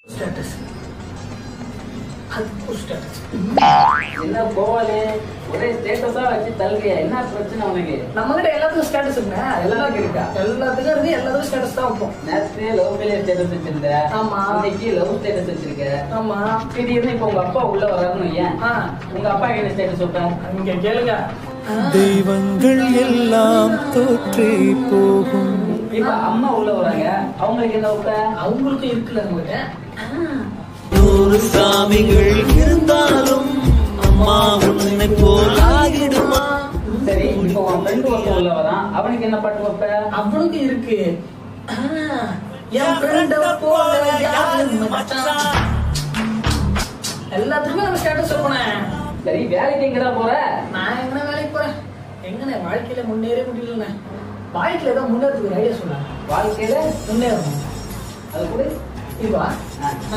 Status அது ஒரு status என்ன கோவாலு ஒரே ஸ்டேட்டஸா வச்சு தள்ளுறியா என்ன பிரச்சனை உனக்கு நம்ம கிட்ட எல்லாத்துக்கும் ஸ்டேட்டஸ் இருக்குங்க எல்லாத்துக்கும் இருக்கா? எல்லாத்துக்கும் இருக்கு எல்லாத்துக்கும் ஸ்டேட்டஸ் தான் வைப்போம் நேத்து லவ் ஃபெயிலியர் ஸ்டேட்டஸ் வச்சிருந்த ஆமா. இன்னைக்கு லவ் ஸ்டேட்டஸ் வச்சிருக்க ஆமா திடீர்னு இப்ப உங்க அப்பா உள்ள வராருன்னு ஏன் ஆ உங்க அப்பா என்ன ஸ்டேட்டஸ் வைப்பேன் இங்க கேளுங்க தெய்வங்கள் எல்லாம் தோற்றே போகும் இப்ப அம்மா உள்ள வராங்க அவங்களுக்கு என்ன வைப்பேன் அவங்களுக்கும் இருக்குல்ல உங்ககிட்ட நூறு சாமிகள் இருந்தாலும் அம்மா உன்னை போல் ஆகிடுமா சரி இப்போ உன் ஃப்ரெண்டு ஒருத்தன் உள்ள வரான் அவனுக்கு என்ன பாட்டு வைப்ப அவனுக்கு இருக்கு ஆ, என் ஃப்ரெண்ட போல யாரு மச்சான் எல்லாத்துக்குமே நம்ம ஸ்டேட்டஸ் வைப்போனே சரி வேலைக்கு எங்கடா போற நான் எங்கன வேலைக்கு போறேன் எங்கண்ணே வாழ்க்கையில முன்னேற முடியலண்ணே வாழ்க்கையில ஏதாவது முன்னேறதுக்கு ஒரு ஐடியா சொல்லுங்க வாழ்க்கையில முன்னேறணும் அது கூட இதுவா ஆ. ஆ.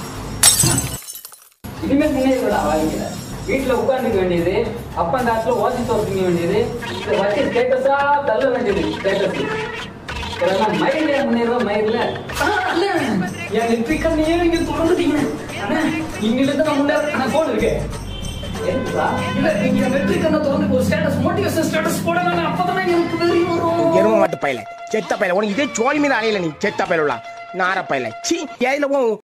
இனிமே முன்னேறா வாழ்க்கையில வீட்டுல உட்காந்துக்க வேண்டியது அப்பா காசுல ஓசி தோப்பிக்க வேண்டியது இதை வச்சு ஸ்டேட்டஸா தள்ள வேண்டியது ஸ்டேட்டஸ் இதெல்லாம் மயில முன்னேறுவா மயில ஆ, இல்ல. என் நெற்றி கண்ணையே நீங்க திறந்துட்டீங்க அண்ணே, இங்கில இருந்து நான் முன்னேற நான் போன் இருக்கு எதுக்குப்பா இல்ல நீங்க நெற்றி கண்ணை திறந்து ஒரு ஸ்டேட்டஸ் மோட்டிவேஷன் ஸ்டேட்டஸ் போடுங்க அப்பதான் எனக்கு வெறி வரும் எரும மாட்டு பையல செத்த பையல உனக்கு இதே சோழி மீது அலையில நீ செத்த பையல நார பையல சி ஏதுல உன்